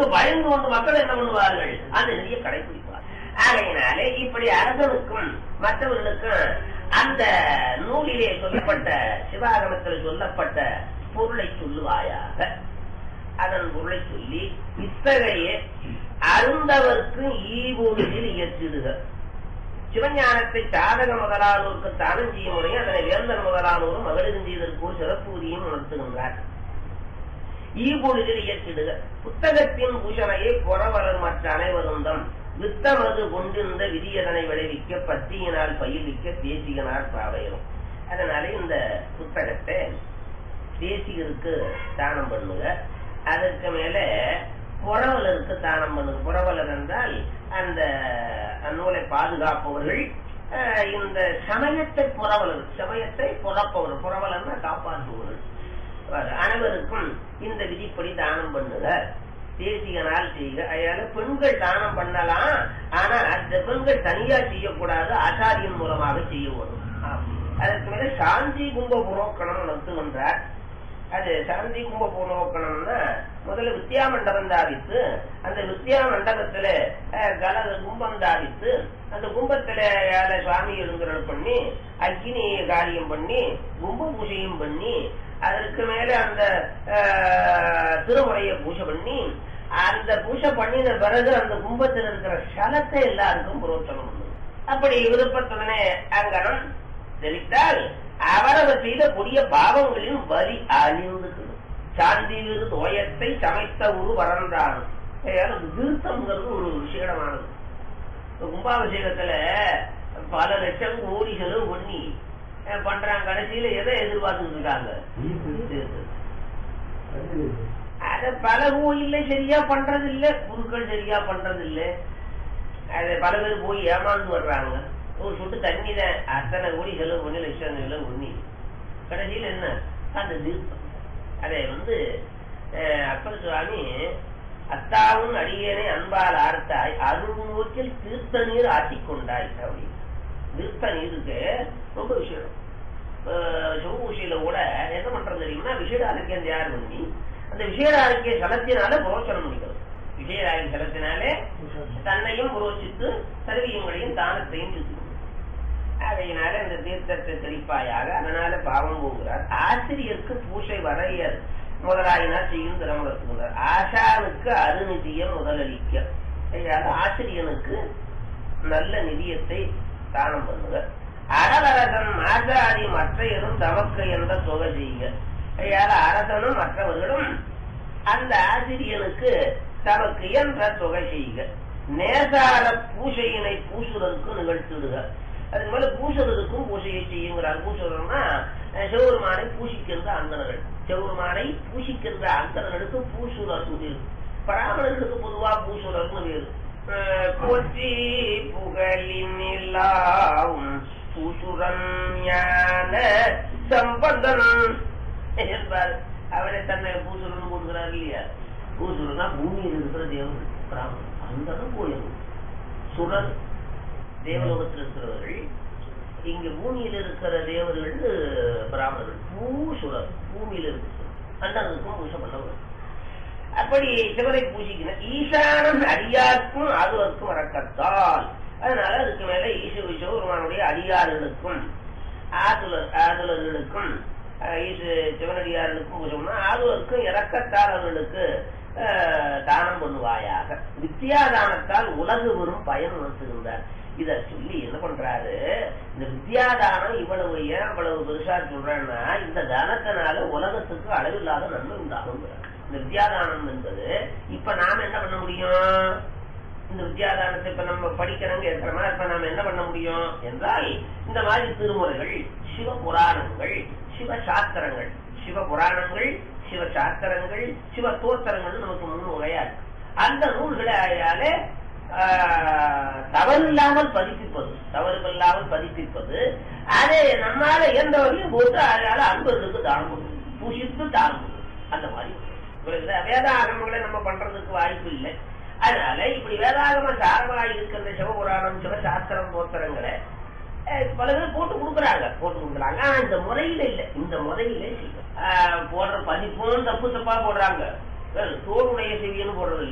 அதற்கு பயந்து கொண்டு மக்கள் என்ன பண்ணுவார்கள் அந்த நெறியை கடைபிடிப்பார் ஆகையினாலே இப்படி அரசனுக்கும் மற்றவர்களுக்கும் அந்த நூலிலே சொல்லப்பட்ட சிவாகமத்தில் சொல்லப்பட்ட பொருளை சொல்லுவாயாக அதன் பொருளை சொல்லி இத்தகைய அருந்தவர்க்கு ஈவொழியில் இயற்றிடுக சிவஞானத்தை சாதக முதலானோருக்கு தானம் செய்ய முறையும் அதனை வேந்தன் முதலானோரும் மகளிரும் செய்தற்கு ஒரு சிறப்பு உரியும் உணர்த்துகின்றார் ஈபொழுதில் இயற்றிடுக புத்தகத்தின் பூஷணையை புறவலர் மற்ற அனைவருந்தம் வித்தமது கொண்டிருந்த விதியதனை விளைவிக்க பத்தியினால் பயிர்விக்க தேசிகனார் பாவையிலும் அதனால இந்த புத்தகத்தை தேசிகருக்கு தானம் பண்ணுங்க அதற்கு மேல புறவலருக்கு தானம் பண்ணுங்க புறவலர் என்றால் அந்த நூலை பாதுகாப்பவர்கள் அஹ், இந்த சமயத்தை புறவலர் சமயத்தை புறப்பவர் புறவலர்னா காப்பாற்றுபவர்கள் அனைவருக்கும் இந்த விதிப்படி தானம் பண்ணுங்க தேசிகனால் செய்க அதனால பெண்கள் தானம் பண்ணலாம் ஆனா அந்த பெண்கள் தனியா செய்யக்கூடாது ஆச்சாரியன் மூலமாக செய்ய வரும் அதற்கு மேல சாந்தி கும்ப புரோக்கணம் நடத்துகின்றார் அது சாந்தி கும்ப புரோக்கணம்னா முதல்ல வித்யா மண்டபம் தாவித்து அந்த வித்யா மண்டபத்துல அஹ், கல கும்பம் தாவித்து அந்த கும்பத்துல யார சுவாமி எழுந்துரல் பண்ணி அக்னி காரியம் பண்ணி கும்ப பூஜையும் பண்ணி அதற்கு மேல அந்த அஹ், திருமுறையை பூஜை பண்ணி அந்த பூஜை பண்ணின பிறகு அந்த கும்பத்தில் இருக்கிற சலத்தை எல்லாருக்கும் புரோச்சனம் பண்ணும் அப்படி விருப்பத்துடனே அங்கனம் தெரிவித்தால் அவரவர் செய்த கொடிய பாவங்களின் வலி அழிந்துக்கணும் சாந்தி விரு தோயத்தை சமைத்த ஒரு வரன்றானும் விருத்தம்ங்கிறது ஒரு விஷயமானது இப்ப கும்பாபிஷேகத்துல பல லட்சம் கோடி செலவு பண்ணி அஹ், பண்றாங்க கடைசியில எதை எதிர்பார்த்துட்டு இருக்காங்க அத பல கோயில்ல சரியா பண்றது இல்ல குருக்கள் சரியா பண்றது இல்ல அது பல பேர் போய் ஏமாந்து வர்றாங்க ஒரு சொட்டு தண்ணி தான் அத்தனை கோடி செலவு பண்ணி லட்சம் செலவு பண்ணி கடைசியில் என்ன அந்த தீர்த்தம் அதை வந்து அஹ், அப்பர் சுவாமி அத்தாவும் அடியேனை அன்பால் ஆர்த்தாய் அருள் நோக்கில் தீர்த்த நீர் ஆட்டிக்கொண்டாய் அப்படி தீர்த்த நீருக்கு ரொம்ப விஷயம் சிவபூஷையில கூட என்ன பண்றது தெரியுமா விஷேட ஆரோக்கியம் தயார் பண்ணி அந்த விஷேட ஆரோக்கிய சலத்தினால புரோச்சனம் முடிக்கிறது விஷேட ஆரோக்கிய சலத்தினாலே தன்னையும் புரோச்சித்து சர்வியங்களையும் தானத்தையும் சுத்தி அதையினால இந்த தீர்த்தத்தை தெளிப்பாயாக அதனால பாவம் போகிறார் ஆசிரியருக்கு பூசை வரையர் முதலாயினார் செய்யும் திறம் வளர்த்துகிறார் ஆசானுக்கு அருநிதியம் முதலளிக்க ஐயால ஆசிரியனுக்கு நல்ல நிதியத்தை தானம் பண்ணுக அறவரசன் ஆசாரி மற்றையரும் தமக்கு என்ற தொகை செய்க ஐயால அரசனும் மற்றவர்களும் அந்த ஆசிரியனுக்கு தமக்கு என்ற தொகை செய்க நேசார பூசையினை பூசுறதுக்கு நிகழ்த்திடுக அதுக்கு மேல பூசுறதுக்கும் பூசையை செய்யுங்கிறார் பூசுறதுன்னா அஹ், சிவபெருமானை பூசிக்கின்ற அந்தனர்கள் சிவபெருமானை பூசிக்கின்ற அந்தனர்களுக்கு பூசுரர் வேறு பராமணர்களுக்கு பொதுவா பூசுரர்னு வேறு அஹ், போற்றி புகழினில்லாவும் பூசுரன் ஞான சம்பந்தன் என்பார் அவரை தன்னை பூசுரன் போடுகிறார் இல்லையா பூசுரனா பூமியில் இருக்கிற தேவன் பிராமணன் அந்த போயிடும் சுரர் தேவலோகத்தில் இருக்கிறவர்கள் இங்க பூமியில் இருக்கிற தேவர்கள் பிராமணர்கள் பூசுரர் பூமியில் இருக்கிற அண்டனுக்கும் பூஜை பண்ணவர் அப்படி சிவனை பூஜிக்கிற ஈசானன் அடியாருக்கும் ஆதுவர்க்கும் வரக்கத்தால் அதனால அதுக்கு மேல ஈச சிவபெருமானுடைய அடியார்களுக்கும் ஆதுலர் ஆதுலர்களுக்கும் அஹ், ஈசு சிவனடியார்களுக்கும் பூஜை பண்ணா ஆதுவருக்கும் இறக்கத்தாளர்களுக்கு அஹ், தானம் பண்ணுவாயாக வித்தியாதானத்தால் உலகு வரும் பயன் உணர்த்துகின்றார் இத சொல்லி என்ன பண்றாரு இந்த வித்தியாதானம் இவ்வளவு ஏன் இவ்வளவு பெருசா சொல்றேன்னா இந்த தானத்தினால உலகத்துக்கு அளவில்லாத நன்மை உண்டாகுங்கிறார் இந்த வித்தியாதானம் என்பது இப்ப நாம என்ன பண்ண முடியும் இந்த வித்தியாதானத்தை இப்ப நம்ம படிக்கிறோங்க இருக்கிறோமா இப்ப நாம என்ன பண்ண முடியும் என்றால் இந்த மாதிரி திருமுறைகள் சிவ புராணங்கள் சிவ சாஸ்திரங்கள் சிவ புராணங்கள் சிவ சாஸ்திரங்கள் சிவ தோத்திரங்கள் நமக்கு மூணு வகையா இருக்கு அந்த நூல்களை ஆயாலே ஆஹ், தவறில்லாமல் பதிப்பிப்பது தவறுமில்லாமல் பதிப்பிப்பது அதை நம்மால எந்த வகையும் போட்டு அதனால அன்பர்களுக்கு தானம் பண்ணும் பூஷித்து தானம் பண்ணும் அந்த மாதிரி புரியுதா? வேத ஆகமங்களை நம்ம பண்றதுக்கு வாய்ப்பு இல்லை அதனால இப்படி வேதாகம சாரமாக இருக்கின்ற சிவபுராணம் சிவசாஸ்திரம் தோத்திரங்களை அஹ், பல பேர் போட்டு கொடுக்குறாங்க போட்டு கொடுக்குறாங்க ஆனா இந்த முறையில இல்ல இந்த முறையில செய்யும். ஆஹ், போடுற பதிப்பும் தப்பு தப்பா போடுறாங்க வேறு தோளுடைய செவியன்னு போடுறது இல்ல